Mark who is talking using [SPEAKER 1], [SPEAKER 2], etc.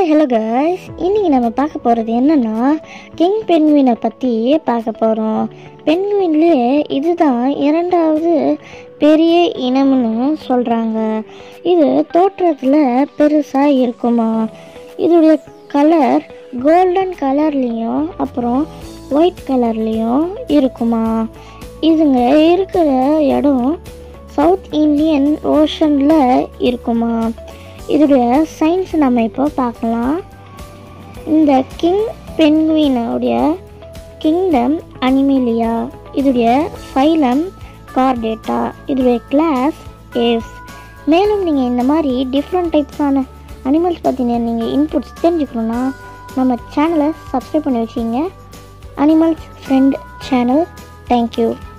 [SPEAKER 1] hi hello guys இன்றைக்கி நம்ம பார்க்க போகிறது என்னென்னா கிங் பென்குயினை பற்றி பார்க்க போகிறோம் பென்குயின்லேயே இதுதான் இரண்டாவது பெரிய இனம்னு சொல்கிறாங்க இது தோற்றத்தில் பெருசாக இருக்குமா இதோடைய கலர் கோல்டன் கலர்லேயும் அப்புறம் ஒயிட் கலர்லேயும் இருக்குமா இதுங்க இருக்கிற இடம் சவுத் இந்தியன் ஓஷனில் இருக்குமா இதோடைய சயின்ஸ் நம்ம இப்போ பார்க்கலாம் இந்த கிங் பென்குயினுடைய கிங்டம் அனிமிலியா இதோடைய ஃபைலம் கார்டேட்டா இதோடைய கிளாஸ் ஏஸ் மேலும் நீங்கள் இந்த மாதிரி டிஃப்ரெண்ட் டைப்ஸான அனிமல்ஸ் பற்றின நீங்கள் இன்புட்ஸ் தெரிஞ்சுக்கணுன்னா நம்ம சேனலை சப்ஸ்கிரைப் பண்ணி வச்சிங்க அனிமல்ஸ் ஃப்ரெண்ட் சேனல் தேங்க்யூ